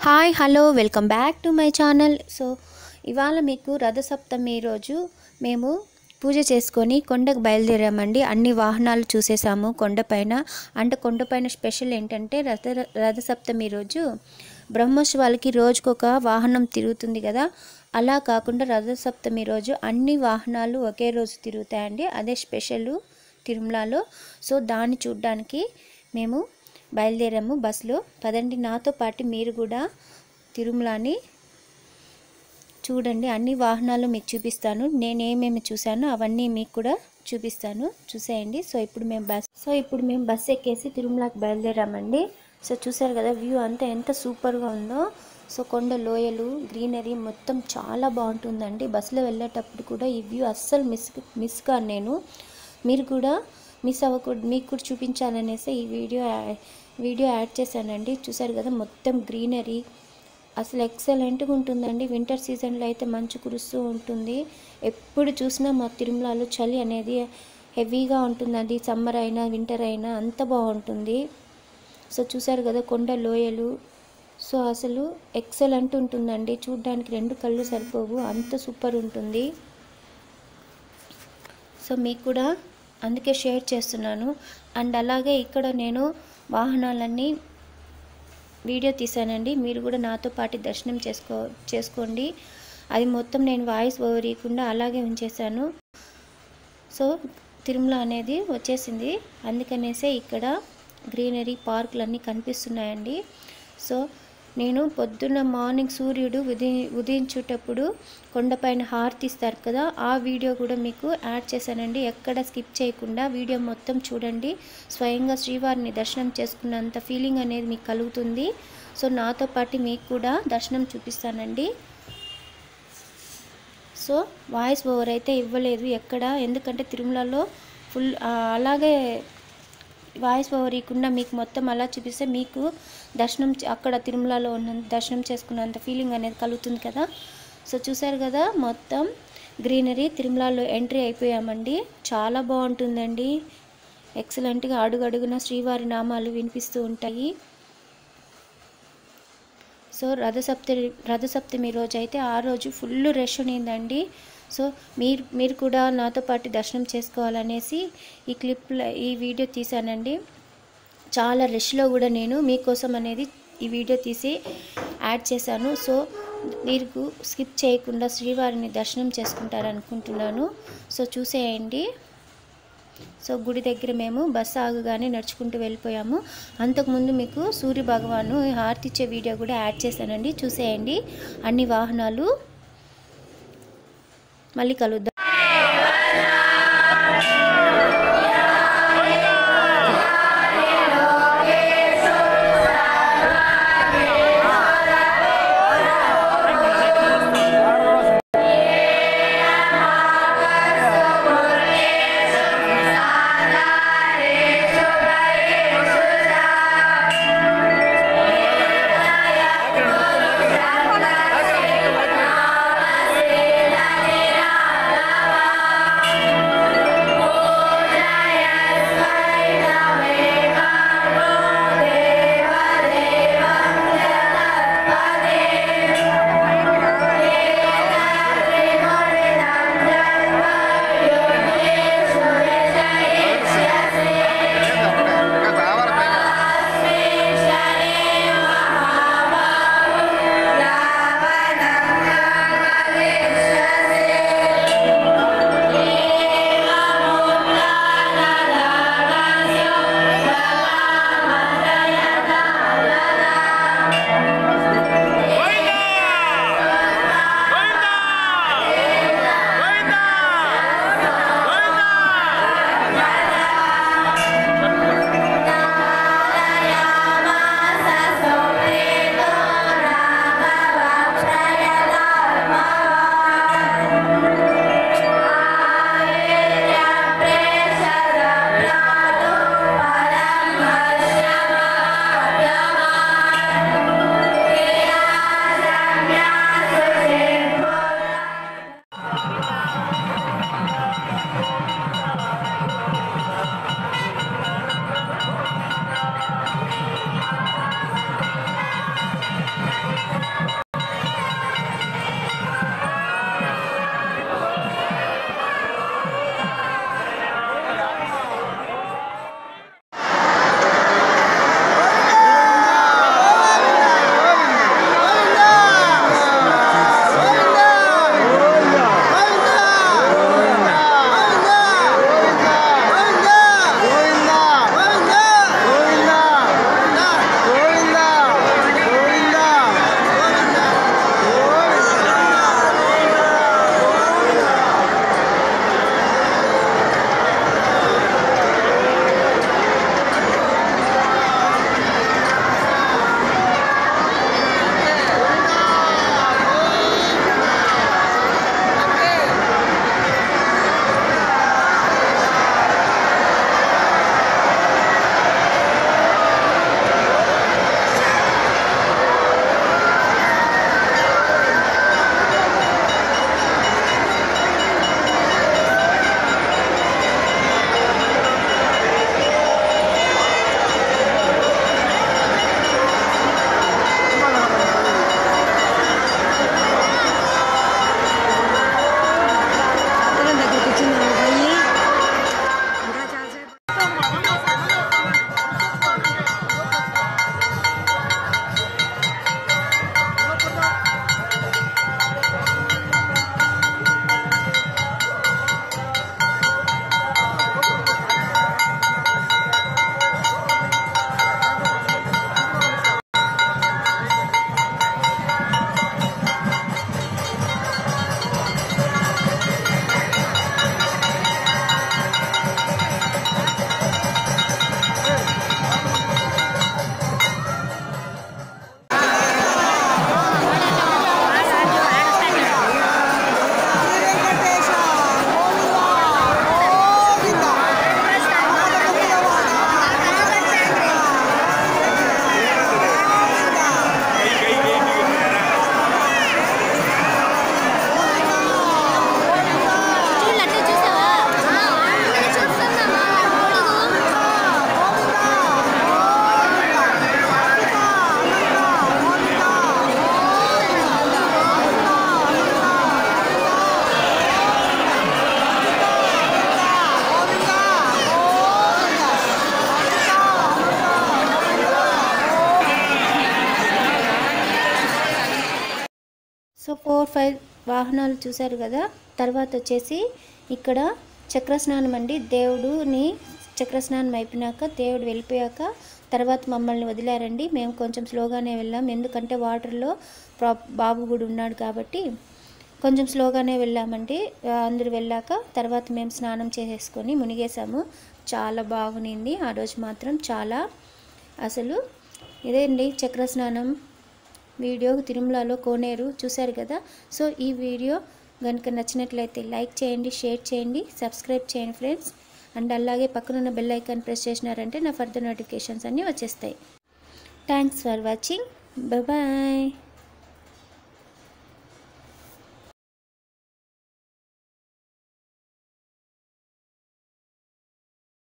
hi hello welcome back to my channel so ఇవాళ మీకు రథసప్తమి రోజు మేము పూజ చేసుకొని కొండకు బయలుదేరామండి అన్ని వాహనాలు చూసేసాము కొండపైన అంటే కొండపైన స్పెషల్ ఏంటంటే రథ రథసప్తమి రోజు బ్రహ్మోత్సవాలకి రోజుకొక వాహనం తిరుగుతుంది కదా అలా కాకుండా రథసప్తమి రోజు అన్ని వాహనాలు ఒకే రోజు తిరుగుతాయండి అదే స్పెషల్ తిరుమలలో సో దాన్ని చూడ్డానికి మేము బయలుదేరాము బస్సులో పదండి నాతో పాటు మీరు కూడా తిరుమలని చూడండి అన్ని వాహనాలు మీకు చూపిస్తాను నేను ఏమేమి చూశానో అవన్నీ మీకు కూడా చూపిస్తాను చూసేయండి సో ఇప్పుడు మేము బస్ సో ఇప్పుడు మేము బస్ ఎక్కేసి తిరుమలకి బయలుదేరామండి సో చూసారు కదా వ్యూ అంతా ఎంత సూపర్గా ఉందో సో కొండ లోయలు గ్రీనరీ మొత్తం చాలా బాగుంటుందండి బస్సులో వెళ్ళేటప్పుడు కూడా ఈ వ్యూ అస్సలు మిస్ మిస్ కాను నేను మీరు కూడా మిస్ అవ్వకూడదు మీకు కూడా చూపించాలనేసి ఈ వీడియో యా- వీడియో యాడ్ చేశానండి చూసారు కదా మొత్తం గ్రీనరీ అసలు ఎక్సలెంట్గా ఉంటుందండి వింటర్ సీజన్లో అయితే మంచు కురుస్తూ ఉంటుంది ఎప్పుడు చూసినా మా తిరుమలలో చలి అనేది హెవీగా ఉంటుందండి సమ్మర్ అయినా వింటర్ అయినా అంత బాగుంటుంది సో చూసారు కదా కొండ లోయలు సో అసలు ఎక్సలెంట్ ఉంటుందండి చూడ్డానికి రెండు కళ్ళు సరిపోవు అంత సూపర్ ఉంటుంది సో మీకు కూడా అందుకే షేర్ చేస్తున్నాను అండ్ అలాగే ఇక్కడ నేను వాహనాలన్నీ వీడియో తీసానండి మీరు కూడా నాతో పాటు దర్శనం చేసుకో చేసుకోండి అది మొత్తం నేను వాయిస్ ఓవర్ ఇవ్వకుండా అలాగే ఉంచేసాను సో తిరుమల అనేది వచ్చేసింది అందుకనేసే ఇక్కడ గ్రీనరీ పార్కులు అన్నీ కనిపిస్తున్నాయండి సో నేను పొద్దున్న మార్నింగ్ సూర్యుడు ఉదయి ఉదయించేటప్పుడు కొండపైన హారతి ఇస్తారు కదా ఆ వీడియో కూడా మీకు యాడ్ చేశానండి ఎక్కడ స్కిప్ చేయకుండా వీడియో మొత్తం చూడండి స్వయంగా శ్రీవారిని దర్శనం చేసుకున్నంత ఫీలింగ్ అనేది మీకు కలుగుతుంది సో నాతో పాటు మీకు కూడా దర్శనం చూపిస్తానండి సో వాయిస్ ఓవర్ అయితే ఇవ్వలేదు ఎక్కడ ఎందుకంటే తిరుమలలో ఫుల్ ఆ, అలాగే వాయిస్ ఓవర్ ఇవ్వకుండా మీకు మొత్తం అలా చూపిస్తే మీకు దర్శనం చే- అక్కడ తిరుమలలో ఉన్న దర్శనం చేసుకున్నంత ఫీలింగ్ అనేది కలుగుతుంది కదా సో చూసారు కదా మొత్తం గ్రీనరీ తిరుమలలో ఎంట్రీ అయిపోయామండి చాలా బాగుంటుందండి ఎక్సలెంట్గా అడుగడుగున శ్రీవారి నామాలు వినిపిస్తూ ఉంటాయి సో రథసప్తమి రథసప్తమి రోజు అయితే ఆ రోజు ఫుల్ రష్ ఉన్నిందండి సో మీరు మీరు కూడా నాతో పాటు దర్శనం చేసుకోవాలనేసి ఈ క్లిప్ ఈ వీడియో తీశానండి చాలా రష్లో కూడా నేను మీకోసం అనేది ఈ వీడియో తీసి యాడ్ చేశాను సో మీరు స్కిప్ చేయకుండా శ్రీవారిని దర్శనం చేసుకుంటారనుకుంటున్నాను సో చూసేయండి సో గుడి దగ్గర మేము బస్సు ఆగగానే నడుచుకుంటూ వెళ్ళిపోయాము అంతకుముందు మీకు సూర్య భగవాను హారతి ఇచ్చే వీడియో కూడా యాడ్ చేశానండి చూసేయండి అన్ని వాహనాలు మళ్ళీ కలుద్దాం శ్రీరామ ఫైవ్ వాహనాలు చూశారు కదా తర్వాత వచ్చేసి ఇక్కడ చక్రస్నానం అండి దేవుడుని చక్రస్నానం అయిపోయినాక దేవుడు వెళ్ళిపోయాక తర్వాత మమ్మల్ని వదిలారండి మేము కొంచెం స్లోగానే వెళ్ళాం ఎందుకంటే వాటర్లో ప్రా బాబు కూడా ఉన్నాడు కాబట్టి కొంచెం స్లోగానే వెళ్ళామండి ఆ, అందరూ వెళ్ళాక తర్వాత మేము స్నానం చేసేసుకొని మునిగేసాము చాలా బాగునింది ఆ రోజు మాత్రం చాలా అసలు ఇదే అండి చక్ర స్నానం వీడియో తిరుమలలో కోనేరు చూశారు కదా సో ఈ వీడియో కనుక నచ్చినట్లయితే లైక్ చేయండి షేర్ చేయండి సబ్స్క్రైబ్ చేయండి ఫ్రెండ్స్ అండ్ అలాగే పక్కనున్న బెల్ ఐకాన్ ప్రెస్ చేసినారంటే నా ఫర్దర్ నోటిఫికేషన్స్ అన్నీ వచ్చేస్తాయి థ్యాంక్స్ ఫర్ వాచింగ్ బాయ్